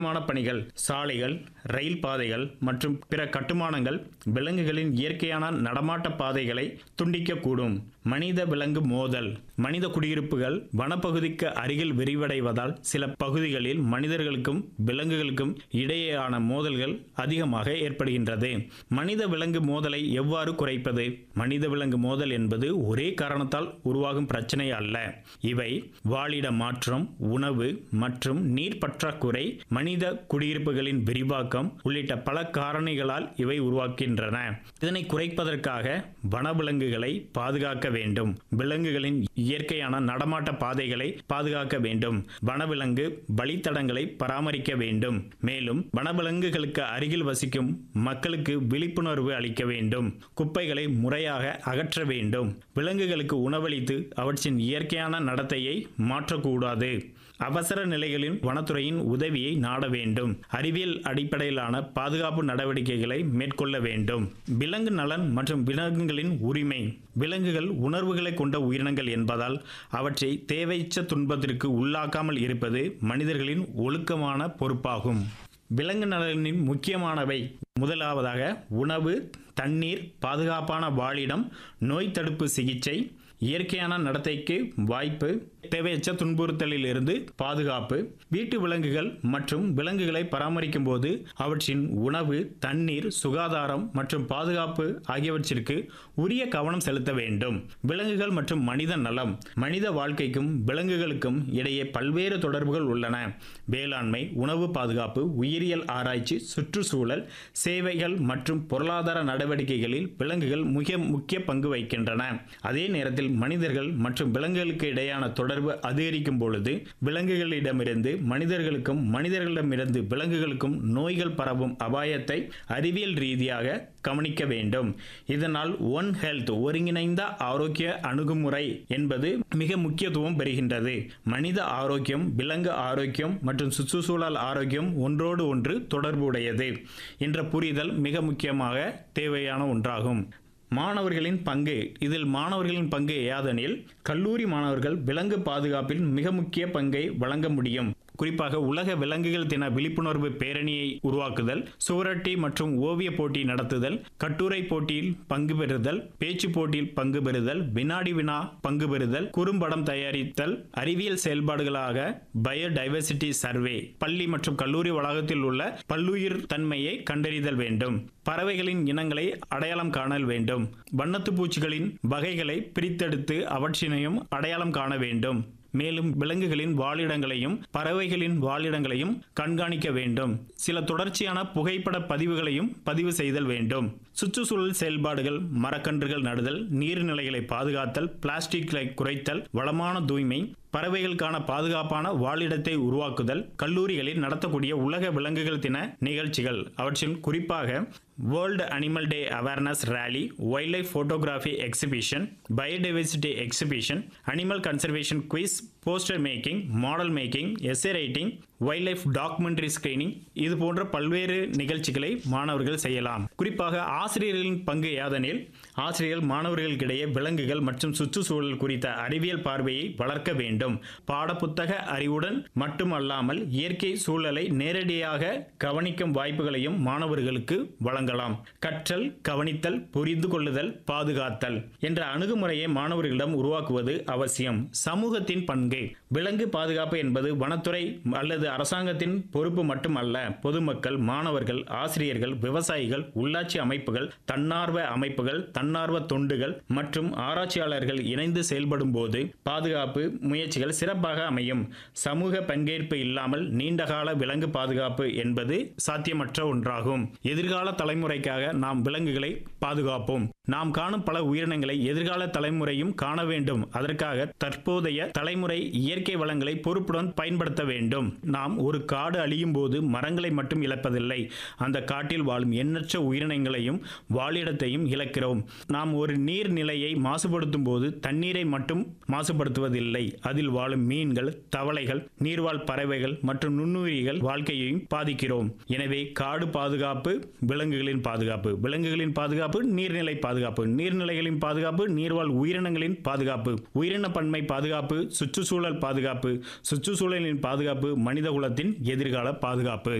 கட்டுமான பணிகள் சாலைகள் ரயில் பாதைகள் மற்றும் பிற கட்டுமானங்கள் விலங்குகளின் இயற்கையான நடமாட்ட பாதைகளை துண்டிக்கக்கூடும் மனித விலங்கு மோதல் மனித குடியிருப்புகள் வனப்பகுதிக்கு அருகில் விரிவடைவதால் சில பகுதிகளில் மனிதர்களுக்கும் விலங்குகளுக்கும் இடையேயான மோதல்கள் அதிகமாக ஏற்படுகின்றது மனித விலங்கு மோதலை எவ்வாறு குறைப்பது மனித விலங்கு மோதல் என்பது ஒரே காரணத்தால் உருவாகும் பிரச்சனை அல்ல இவை வாழிட மாற்றம் உணவு மற்றும் நீர் பற்றாக்குறை மனித குடியிருப்புகளின் விரிவாக்கம் உள்ளிட்ட பல காரணிகளால் இவை உருவாக்கின்றன இதனை குறைப்பதற்காக வனவிலங்குகளை பாதுகாக்க வேண்டும் விலங்குகளின் இயற்கையான நடமாட்ட பாதைகளை பாதுகாக்க வேண்டும் வனவிலங்கு வழித்தடங்களை பராமரிக்க வேண்டும் மேலும் வனவிலங்குகளுக்கு அருகில் வசிக்கும் மக்களுக்கு விழிப்புணர்வு அளிக்க வேண்டும் குப்பைகளை முறையாக அகற்ற வேண்டும் விலங்குகளுக்கு உணவளித்து அவற்றின் இயற்கையான நடத்தையை மாற்றக்கூடாது அவசர நிலைகளில் வனத்துறையின் உதவியை நாட வேண்டும் அறிவியல் அடிப்படையிலான பாதுகாப்பு நடவடிக்கைகளை மேற்கொள்ள வேண்டும் விலங்கு நலன் மற்றும் விலங்குகளின் உரிமை விலங்குகள் உணர்வுகளை கொண்ட உயிரினங்கள் என்பதால் அவற்றை தேவையற்ற துன்பத்திற்கு உள்ளாக்காமல் இருப்பது மனிதர்களின் ஒழுக்கமான பொறுப்பாகும் விலங்கு நலனின் முக்கியமானவை முதலாவதாக உணவு தண்ணீர் பாதுகாப்பான வாழிடம் நோய் தடுப்பு சிகிச்சை இயற்கையான நடத்தைக்கு வாய்ப்பு தேவையற்ற துன்புறுத்தலில் இருந்து பாதுகாப்பு வீட்டு விலங்குகள் மற்றும் விலங்குகளை பராமரிக்கும் போது அவற்றின் உணவு தண்ணீர் சுகாதாரம் மற்றும் பாதுகாப்பு ஆகியவற்றிற்கு உரிய கவனம் செலுத்த வேண்டும் விலங்குகள் மற்றும் மனித நலம் மனித வாழ்க்கைக்கும் விலங்குகளுக்கும் இடையே பல்வேறு தொடர்புகள் உள்ளன வேளாண்மை உணவு பாதுகாப்பு உயிரியல் ஆராய்ச்சி சுற்றுச்சூழல் சேவைகள் மற்றும் பொருளாதார நடவடிக்கைகளில் விலங்குகள் மிக முக்கிய பங்கு வகிக்கின்றன அதே நேரத்தில் மனிதர்கள் மற்றும் விலங்குகளுக்கு இடையான தொடர்பு அதிகரிக்கும் பொழுது விலங்குகளிடமிருந்து மனிதர்களுக்கும் மனிதர்களிடமிருந்து விலங்குகளுக்கும் நோய்கள் பரவும் அபாயத்தை அறிவியல் ரீதியாக கவனிக்க வேண்டும் இதனால் ஒன் ஹெல்த் ஒருங்கிணைந்த ஆரோக்கிய அணுகுமுறை என்பது மிக முக்கியத்துவம் பெறுகின்றது மனித ஆரோக்கியம் விலங்கு ஆரோக்கியம் மற்றும் சுற்றுச்சூழல் ஆரோக்கியம் ஒன்றோடு ஒன்று தொடர்புடையது என்ற புரிதல் மிக முக்கியமாக தேவையான ஒன்றாகும் மாணவர்களின் பங்கு இதில் மாணவர்களின் பங்கு யாதெனில் கல்லூரி மாணவர்கள் விலங்கு பாதுகாப்பில் மிக முக்கிய பங்கை வழங்க முடியும் குறிப்பாக உலக விலங்குகள் தின விழிப்புணர்வு பேரணியை உருவாக்குதல் சுவரட்டி மற்றும் ஓவிய போட்டி நடத்துதல் கட்டுரை போட்டியில் பங்கு பெறுதல் பேச்சு போட்டியில் பங்கு பெறுதல் வினாடி வினா பங்கு பெறுதல் குறும்படம் தயாரித்தல் அறிவியல் செயல்பாடுகளாக பயோடைவர்சிட்டி சர்வே பள்ளி மற்றும் கல்லூரி வளாகத்தில் உள்ள பல்லுயிர் தன்மையை கண்டறிதல் வேண்டும் பறவைகளின் இனங்களை அடையாளம் காணல் வேண்டும் வண்ணத்து பூச்சிகளின் வகைகளை பிரித்தெடுத்து அவற்றினையும் அடையாளம் காண வேண்டும் மேலும் விலங்குகளின் வாழிடங்களையும் பறவைகளின் வாழிடங்களையும் கண்காணிக்க வேண்டும் சில தொடர்ச்சியான புகைப்பட பதிவுகளையும் பதிவு செய்தல் வேண்டும் சுற்றுச்சூழல் செயல்பாடுகள் மரக்கன்றுகள் நடுதல் நீர்நிலைகளை பாதுகாத்தல் பிளாஸ்டிக்களை குறைத்தல் வளமான தூய்மை பறவைகளுக்கான பாதுகாப்பான வாழிடத்தை உருவாக்குதல் கல்லூரிகளில் நடத்தக்கூடிய உலக விலங்குகள் தின நிகழ்ச்சிகள் அவற்றில் குறிப்பாக world animal day awareness rally wild life photography exhibition biodiversity exhibition animal conservation quiz poster making model making essay writing wild life documentary screening இது போன்ற பல்வேறு நிகழ்ச்சிகளை மாணவர்கள் செய்யலாம் குறிப்பாக ஆசிரியர்களின் பங்கு யாதெனில் ஆசிரியர்கள் மாணவர்களுக்கிடையே விலங்குகள் மற்றும் சுற்றுச்சூழல் குறித்த அறிவியல் பார்வையை வளர்க்க வேண்டும் பாடப்புத்தக அறிவுடன் மட்டுமல்லாமல் இயற்கை சூழலை நேரடியாக கவனிக்கும் வாய்ப்புகளையும் மாணவர்களுக்கு வழங்கலாம் கற்றல் கவனித்தல் புரிந்து கொள்ளுதல் பாதுகாத்தல் என்ற அணுகுமுறையை மாணவர்களிடம் உருவாக்குவது அவசியம் சமூகத்தின் பங்கு விலங்கு பாதுகாப்பு என்பது வனத்துறை அல்லது அரசாங்கத்தின் பொறுப்பு மட்டுமல்ல பொதுமக்கள் மாணவர்கள் ஆசிரியர்கள் விவசாயிகள் உள்ளாட்சி அமைப்புகள் தன்னார்வ அமைப்புகள் தன்னார்வ தொண்டுகள் மற்றும் ஆராய்ச்சியாளர்கள் இணைந்து செயல்படும் போது பாதுகாப்பு முயற்சிகள் சிறப்பாக அமையும் சமூக பங்கேற்பு இல்லாமல் நீண்டகால விலங்கு பாதுகாப்பு என்பது சாத்தியமற்ற ஒன்றாகும் எதிர்கால தலைமுறைக்காக நாம் விலங்குகளை பாதுகாப்போம் நாம் காணும் பல உயிரினங்களை எதிர்கால தலைமுறையும் காண வேண்டும் அதற்காக தற்போதைய தலைமுறை இயற்கை வளங்களை பொறுப்புடன் பயன்படுத்த வேண்டும் நாம் ஒரு காடு அழியும் போது மரங்களை மட்டும் இழப்பதில்லை அந்த காட்டில் வாழும் எண்ணற்ற உயிரினங்களையும் வாழிடத்தையும் இழக்கிறோம் நாம் ஒரு நீர்நிலையை மாசுபடுத்தும் போது தண்ணீரை மட்டும் மாசுபடுத்துவதில்லை அதில் வாழும் மீன்கள் தவளைகள் நீர்வாழ் பறவைகள் மற்றும் நுண்ணுயிரிகள் வாழ்க்கையையும் பாதிக்கிறோம் எனவே காடு பாதுகாப்பு விலங்குகளின் பாதுகாப்பு விலங்குகளின் பாதுகாப்பு நீர்நிலை பாதுகாப்பு பாதுகாப்பு நீர்நிலைகளின் பாதுகாப்பு நீர்வாழ் உயிரினங்களின் பாதுகாப்பு உயிரின பன்மை பாதுகாப்பு சுற்றுச்சூழல் பாதுகாப்பு சுற்றுச்சூழலின் பாதுகாப்பு மனித குலத்தின் எதிர்கால பாதுகாப்பு